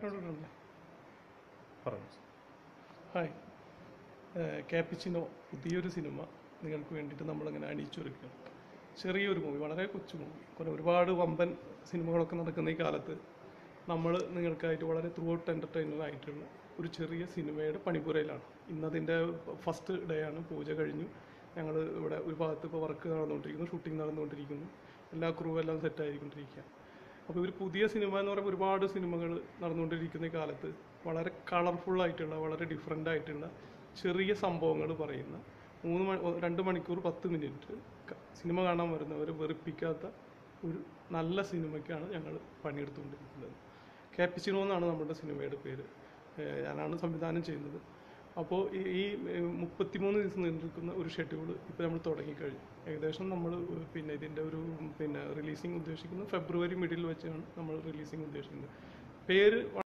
ചേട്ടനോട് പറഞ്ഞു hi cappuccino പുതിയൊരു സിനിമ നിങ്ങൾക്ക് വേണ്ടിയിട്ട് നമ്മളിങ്ങനെ അണിയിച്ചൊരുക്കുകയാണ് ചെറിയൊരു മൂവി വളരെ കൊച്ചു മൂവി കുറെ ഒരുപാട് വമ്പൻ സിനിമകളൊക്കെ നടക്കുന്ന ഈ കാലത്ത് നമ്മൾ നിങ്ങൾക്കായിട്ട് വളരെ ത്രൂ ഔട്ട് എൻ്റർടൈനർ ആയിട്ടുള്ള ഒരു ചെറിയ സിനിമയുടെ പണിപ്പുരയിലാണ് ഇന്നതിൻ്റെ ഫസ്റ്റ് ഡേ ആണ് പൂജ കഴിഞ്ഞു ഞങ്ങൾ ഇവിടെ ഒരു ഭാഗത്ത് ഇപ്പോൾ വർക്ക് നടന്നുകൊണ്ടിരിക്കുന്നു ഷൂട്ടിംഗ് നടന്നുകൊണ്ടിരിക്കുന്നു എല്ലാ ക്രൂ എല്ലാം സെറ്റ് ആയിക്കൊണ്ടിരിക്കുക അപ്പോൾ ഒരു പുതിയ സിനിമ എന്ന് പറയുമ്പോൾ ഒരുപാട് സിനിമകൾ നടന്നുകൊണ്ടിരിക്കുന്ന ഈ കാലത്ത് വളരെ കളർഫുൾ ആയിട്ടുള്ള വളരെ ഡിഫറെൻ്റ് ആയിട്ടുള്ള ചെറിയ സംഭവങ്ങൾ പറയുന്ന മൂന്ന് മണി ഒ- രണ്ട് മണിക്കൂർ പത്ത് മിനിറ്റ് ക- സിനിമ കാണാൻ വരുന്നവരെ വെറുപ്പിക്കാത്ത ഒരു നല്ല സിനിമയ്ക്കാണ് ഞങ്ങൾ പണിയെടുത്തുകൊണ്ടിരിക്കുന്നത് ക്യാപ്പിച്ചിനോ എന്നാണ് നമ്മുടെ സിനിമയുടെ പേര് ഏഹ് ഞാനാണ് സംവിധാനം ചെയ്യുന്നത് അപ്പോൾ ഈ ഈ മുപ്പത്തിമൂന്ന് ദിവസം നീണ്ടിരിക്കുന്ന ഒരു ഷെഡ്യൂൾ ഇപ്പോൾ നമ്മൾ തുടങ്ങിക്കഴിഞ്ഞു ഏകദേശം നമ്മൾ പിന്നെ ഇതിൻ്റെ ഒരു പിന്നെ റിലീസിങ് ഉദ്ദേശിക്കുന്നത് ഫെബ്രുവരി മിഡിൽ വെച്ചാണ് നമ്മൾ റിലീസിങ് ഉദ്ദേശിക്കുന്നത് പേര്